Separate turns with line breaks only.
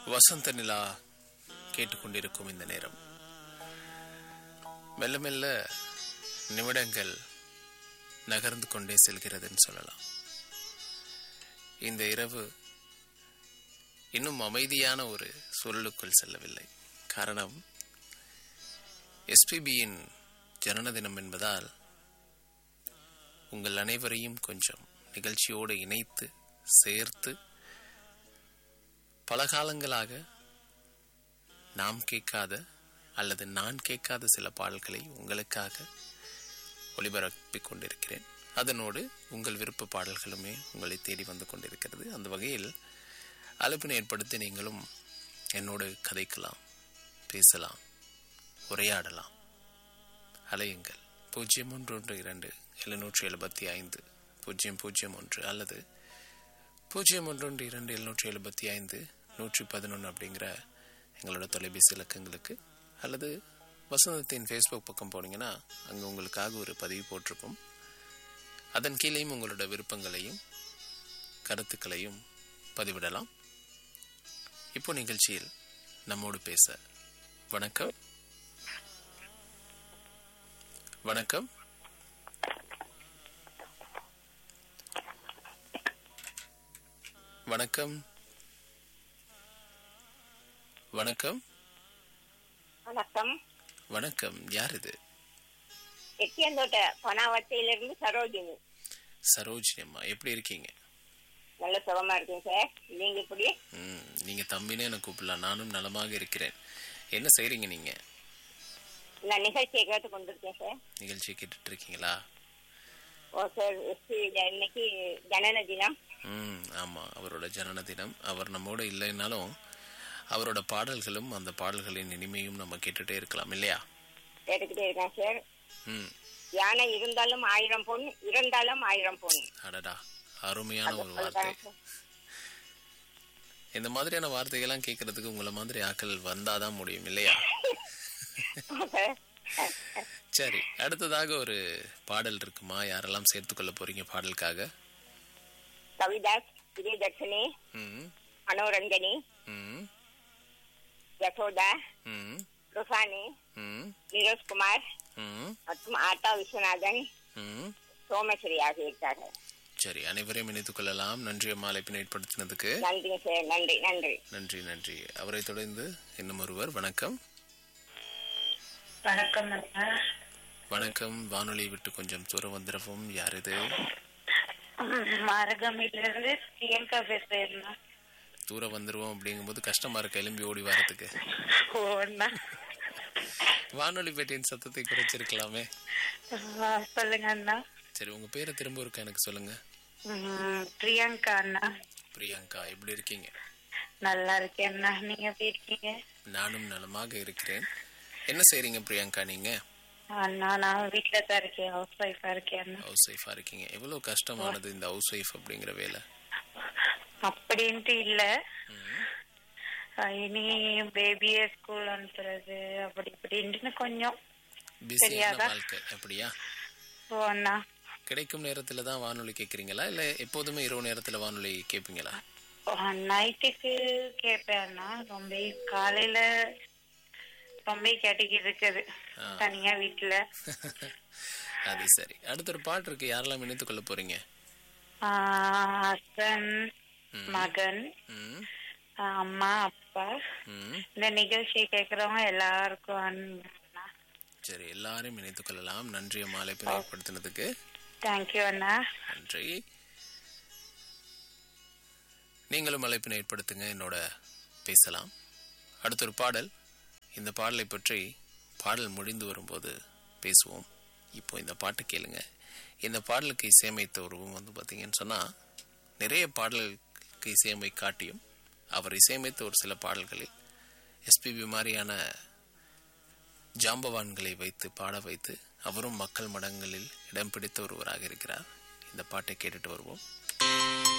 வசந்த நிலா கேட்டுக்கொண்டிருக்கும் இந்த நேரம் மெல்ல மெல்ல நிமிடங்கள் நகர்ந்து கொண்டே செல்கிறதுன்னு சொல்லலாம் இந்த இரவு இன்னும் அமைதியான ஒரு சூழலுக்குள் செல்லவில்லை காரணம் எஸ்பிபியின் ஜனன தினம் என்பதால் உங்கள் அனைவரையும் கொஞ்சம் நிகழ்ச்சியோடு இணைத்து சேர்த்து பல காலங்களாக நாம் கேட்காத அல்லது நான் கேட்காத சில பாடல்களை உங்களுக்காக ஒளிபரப்பிக் கொண்டிருக்கிறேன் அதனோடு உங்கள் விருப்ப பாடல்களுமே உங்களை தேடி வந்து கொண்டிருக்கிறது அந்த வகையில் அழைப்பினை ஏற்படுத்தி நீங்களும் என்னோடு கதைக்கலாம் பேசலாம் உரையாடலாம் அலையுங்கள் பூஜ்ஜியம் ஒன்று ஒன்று இரண்டு எழுநூற்றி எழுபத்தி ஐந்து பூஜ்ஜியம் பூஜ்ஜியம் ஒன்று அல்லது பூஜ்ஜியம் ஒன்று ஒன்று இரண்டு எழுநூற்றி எழுபத்தி ஐந்து நூற்றி பதினொன்று அப்படிங்கிற எங்களோட தொலைபேசி இலக்கங்களுக்கு அல்லது வசந்தத்தின் ஃபேஸ்புக் பக்கம் போனீங்கன்னா அங்கே உங்களுக்காக ஒரு பதிவு போட்டிருப்போம் அதன் கீழேயும் உங்களோட விருப்பங்களையும் கருத்துக்களையும் பதிவிடலாம் இப்போ நிகழ்ச்சியில் நம்மோடு பேச வணக்கம் வணக்கம் வணக்கம் வணக்கம்
வணக்கம்
வணக்கம் யார் இது
எட்டியந்தோட்ட பனாவத்தையிலிருந்து சரோஜினி
சரோஜினி அம்மா எப்படி இருக்கீங்க
நல்ல சுகமா இருக்கேன் சார் நீங்க இப்படி
ம் நீங்க தம்பினே என்ன கூப்பிடலாம் நானும் நலமாக இருக்கிறேன் என்ன செய்றீங்க நீங்க
நான் நிகழ்ச்சியை கேட்டு கொண்டிருக்கேன் சார்
நிகழ்ச்சியை கேட்டுட்டு இருக்கீங்களா
ஓ சார் எஸ்பி இன்னைக்கு ஜனன தினம்
ம் ஆமா அவரோட ஜனன தினம் அவர் நம்மோட இல்லைனாலும் அவரோட பாடல்களும் அந்த பாடல்களின் இனிமையும் நம்ம கேட்டுட்டே இருக்கலாம் இல்லையா
கேட்டுக்கிட்டே இருக்கேன் சார்
ம்
யானை இருந்தாலும் ஆயிரம் பொன் இருந்தாலும் ஆயிரம் பொன்
அடடா அருமையான ஒரு வார்த்தை இந்த மாதிரியான வார்த்தைகள்லாம் கேட்கறதுக்கு உங்களை மாதிரி ஆட்கள் வந்தாதான் முடியும் இல்லையா சரி அடுத்ததாக ஒரு பாடல் இருக்குமா யாரெல்லாம் சேர்த்துக்கொள்ள போறீங்க பாடலுக்காக
கவிதாஸ் விஜயதர்ஷினி
ம்
மனோரஞ்சனி
ம்
யசோதா
ம்
ருசானி
ம்
நிரோஷ்குமார்
ம்
மற்றும் ஆட்டா விஸ்வநாதன்
ம்
சோமஸ்ரீ ஆகியிருக்கார்கள்
சரி அனைவரையும் இணைத்துக் கொள்ளலாம் நன்றி அம்மா அழைப்பினை ஏற்படுத்தினதுக்கு
நன்றி சார் நன்றி நன்றி
நன்றி நன்றி அவரை தொடர்ந்து இன்னும் ஒருவர் வணக்கம்
வணக்கம் அண்ணா
வணக்கம் வானொலி விட்டு கொஞ்சம் தூரம் வந்துடவும் யார் இது
மரகமிலிருந்து பிரியங்கா பேசுறேன்
தூரம் வந்துருவோம் அப்படிங்கும்போது கஷ்டமா இருக்கு எலும்பி ஓடி வரதுக்கு
ஓ அண்ணா
வானொலி பேட்டியின் சத்தத்தை குறைச்சிருக்கலாமே
ஆ, சொல்லுங்க அண்ணா
சரி உங்க பேரை திரும்ப இருக்க எனக்கு சொல்லுங்க
ம், பிரியங்கா அண்ணா
பிரியங்கா எப்படி இருக்கீங்க
நல்லா இருக்கேன் அண்ணா நீங்க எப்படி இருக்கீங்க
நானும் நலமாக இருக்கிறேன் என்ன செய்றீங்க பிரியங்கா நீங்க
அண்ணா நான் வீட்டுல தான் இருக்கேன் ஹவுஸ் ஒய்ஃபா இருக்கேன் அண்ணா
ஹவுஸ் ஒய்ஃபா இருக்கீங்க எவ்வளவு கஷ்டமானது இந்த ஹவுஸ் ஒய்ஃப் அப்படிங்கிற வேலை
அப்படின்ட்டு இல்ல
ம்.
ஆ, இனி பேபிய ஸ்கூல் அனுப்புறது அப்படி இப்படின்ட்டு கொஞ்சம்
பிஸியான
தெரியாதா?
வாழ்க்கை அப்படியா
ஓ அண்ணா
கிடைக்கும் நேரத்துல தான் வானொலி கேக்குறீங்களா இல்ல எப்போதுமே இரவு நேரத்துல வானொலி கேட்பீங்களா
நைட்டுக்கு கேட்பேன் அண்ணா ரொம்ப காலையில ரொம்ப கேட்டுக்கிட்டு இருக்குது
ஆ.
தனியா வீட்டுல
அது சரி அடுத்த ஒரு பாட்டு இருக்கு யாரெல்லாம் இணைத்துக் கொள்ள போறீங்க
ஹஸ்பண்ட் மகன்
ம்
ஆ, அம்மா அப்பா
ம்
இந்த நிகழ்ச்சியை கேக்குறவங்க எல்லாருக்கும் அண்ணா
சரி எல்லாரும் இணைத்துக் கொள்ளலாம் நன்றி அம்மா அழைப்பினை ஏற்படுத்தினதுக்கு
தேங்க்யூ அண்ணா
நன்றி நீங்களும் அழைப்பினை ஏற்படுத்துங்க என்னோட பேசலாம் அடுத்த ஒரு பாடல் இந்த பாடலை பற்றி பாடல் முடிந்து வரும்போது பேசுவோம் இப்போ இந்த பாட்டு கேளுங்க இந்த பாடலுக்கு இசையமைத்த உருவம் வந்து பார்த்தீங்கன்னு சொன்னால் நிறைய பாடலுக்கு இசையமை காட்டியும் அவர் இசையமைத்த ஒரு சில பாடல்களில் எஸ்பிபி மாதிரியான ஜாம்பவான்களை வைத்து பாட வைத்து அவரும் மக்கள் மடங்களில் இடம் பிடித்த ஒருவராக இருக்கிறார் இந்த பாட்டை கேட்டுட்டு வருவோம்